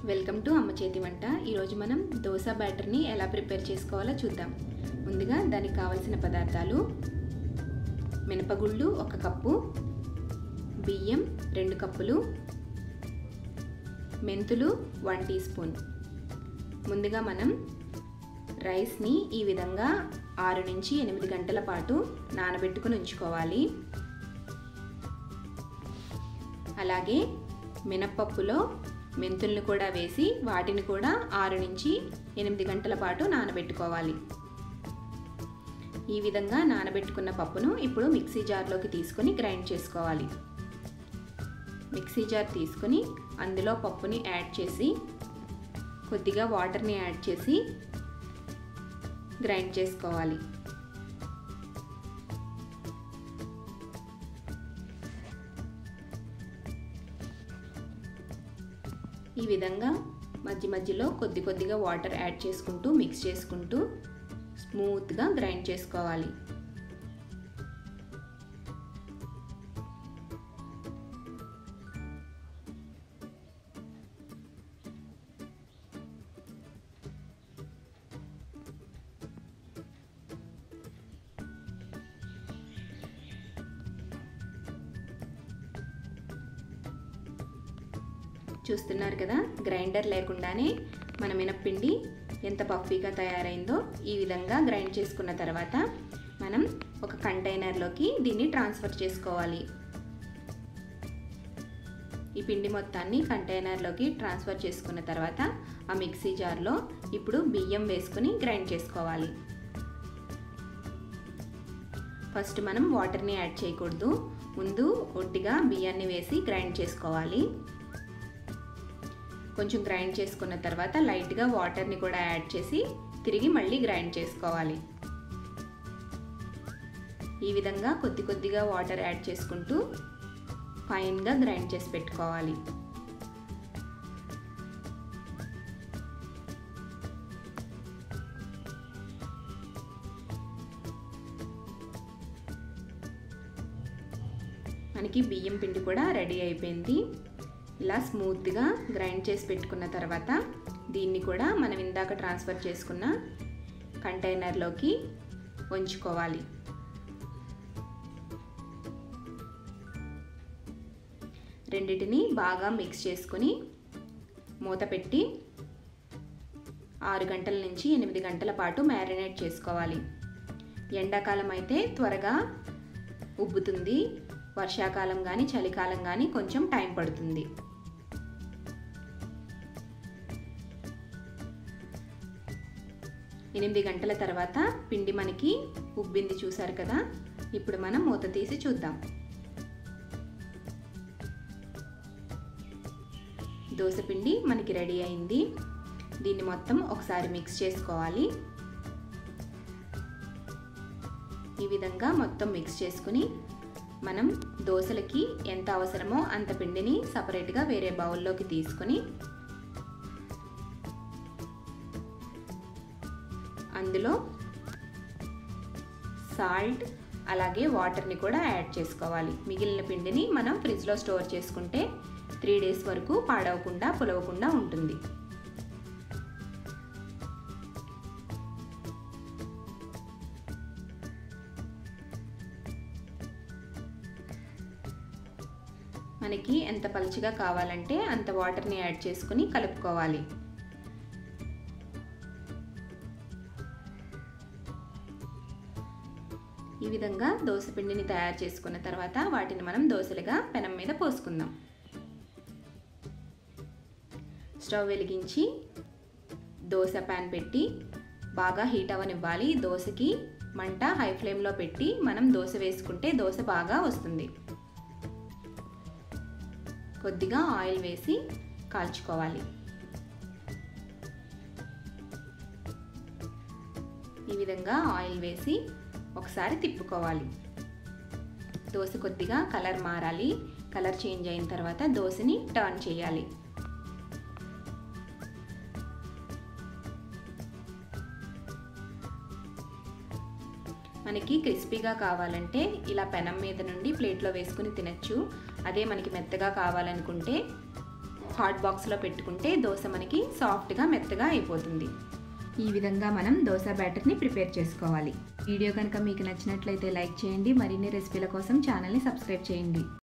welcome to అమ్మ చేతి వంట ఈరోజు మనం దోశ బ్యాటర్ని ఎలా ప్రిపేర్ చేసుకోవాలో చూద్దాం ముందుగా దానికి కావలసిన పదార్థాలు మినపగుళ్ళు ఒక కప్పు బియ్యం రెండు కప్పులు మెంతులు వన్ టీ స్పూన్ ముందుగా మనం రైస్ని ఈ విధంగా ఆరు నుంచి ఎనిమిది గంటల పాటు నానబెట్టుకుని ఉంచుకోవాలి అలాగే మినప్పప్పులో మెంతుల్ని కూడా వేసి వాటిని కూడా ఆరు నుంచి ఎనిమిది గంటల పాటు నానబెట్టుకోవాలి ఈ విధంగా నానబెట్టుకున్న పప్పును ఇప్పుడు మిక్సీ జార్లోకి తీసుకొని గ్రైండ్ చేసుకోవాలి మిక్సీ జార్ తీసుకొని అందులో పప్పుని యాడ్ చేసి కొద్దిగా వాటర్ని యాడ్ చేసి గ్రైండ్ చేసుకోవాలి ఈ విధంగా మధ్య మధ్యలో కొద్ది కొద్దిగా వాటర్ యాడ్ చేసుకుంటూ మిక్స్ చేసుకుంటూ స్మూత్గా గ్రైండ్ చేసుకోవాలి చూస్తున్నారు కదా గ్రైండర్ లేకుండానే మన మినప్పిండి ఎంత పఫీగా తయారైందో ఈ విధంగా గ్రైండ్ చేసుకున్న తర్వాత మనం ఒక కంటైనర్లోకి దీన్ని ట్రాన్స్ఫర్ చేసుకోవాలి ఈ పిండి మొత్తాన్ని కంటైనర్లోకి ట్రాన్స్ఫర్ చేసుకున్న తర్వాత ఆ మిక్సీ జార్లో ఇప్పుడు బియ్యం వేసుకుని గ్రైండ్ చేసుకోవాలి ఫస్ట్ మనం వాటర్ని యాడ్ చేయకూడదు ముందు ఒట్టిగా బియ్యాన్ని వేసి గ్రైండ్ చేసుకోవాలి కొంచెం గ్రైండ్ చేసుకున్న తర్వాత లైట్గా వాటర్ని కూడా యాడ్ చేసి తిరిగి మళ్ళీ గ్రైండ్ చేసుకోవాలి ఈ విధంగా కొద్ది కొద్దిగా వాటర్ యాడ్ చేసుకుంటూ ఫైన్గా గ్రైండ్ చేసి పెట్టుకోవాలి మనకి బియ్యం పిండి కూడా రెడీ అయిపోయింది ఇలా స్మూత్గా గ్రైండ్ చేసి పెట్టుకున్న తర్వాత దీన్ని కూడా మనం ఇందాక ట్రాన్స్ఫర్ చేసుకున్న కంటైనర్లోకి ఉంచుకోవాలి రెండిటిని బాగా మిక్స్ చేసుకుని మూత పెట్టి ఆరు గంటల నుంచి ఎనిమిది గంటల పాటు మ్యారినేట్ చేసుకోవాలి ఎండాకాలం అయితే త్వరగా ఉబ్బుతుంది వర్షాకాలం కానీ చలికాలం కానీ కొంచెం టైం పడుతుంది ఎనిమిది గంటల తర్వాత పిండి మనకి ఉబ్బింది చూసారు కదా ఇప్పుడు మనం మూత తీసి చూద్దాం దోశ పిండి మనకి రెడీ అయింది దీన్ని మొత్తం ఒకసారి మిక్స్ చేసుకోవాలి ఈ విధంగా మొత్తం మిక్స్ చేసుకుని మనం దోశలకి ఎంత అవసరమో అంత పిండిని సపరేట్గా వేరే బౌల్లోకి తీసుకొని అందులో సాల్ట్ అలాగే వాటర్ని కూడా యాడ్ చేసుకోవాలి మిగిలిన పిండిని మనం ఫ్రిడ్జ్లో స్టోర్ చేసుకుంటే త్రీ డేస్ వరకు పాడవకుండా పులవకుండా ఉంటుంది మనకి ఎంత పలుచగా కావాలంటే అంత వాటర్ని యాడ్ చేసుకుని కలుపుకోవాలి ఈ విధంగా దోశ పిండిని తయారు చేసుకున్న తర్వాత వాటిని మనం దోశలుగా పెనం మీద పోసుకుందాం స్టవ్ వెలిగించి దోశ ప్యాన్ పెట్టి బాగా హీట్ అవ్వనివ్వాలి దోశకి మంట హై ఫ్లేమ్లో పెట్టి మనం దోశ వేసుకుంటే దోశ బాగా వస్తుంది కొద్దిగా ఆయిల్ వేసి కాల్చుకోవాలి ఈ విధంగా ఆయిల్ వేసి ఒకసారి తిప్పుకోవాలి దోశ కొద్దిగా కలర్ మారాలి కలర్ చేంజ్ అయిన తర్వాత దోశని టర్న్ చేయాలి మనకి క్రిస్పీగా కావాలంటే ఇలా పెనం మీద నుండి ప్లేట్లో వేసుకుని తినచ్చు అదే మనకి మెత్తగా కావాలనుకుంటే హాట్ బాక్స్లో పెట్టుకుంటే దోశ మనకి సాఫ్ట్గా మెత్తగా అయిపోతుంది ఈ విధంగా మనం దోశ బ్యాటర్ని ప్రిపేర్ చేసుకోవాలి వీడియో కనుక మీకు నచ్చినట్లయితే లైక్ చేయండి మరిన్ని రెసిపీల కోసం ఛానల్ని సబ్స్క్రైబ్ చేయండి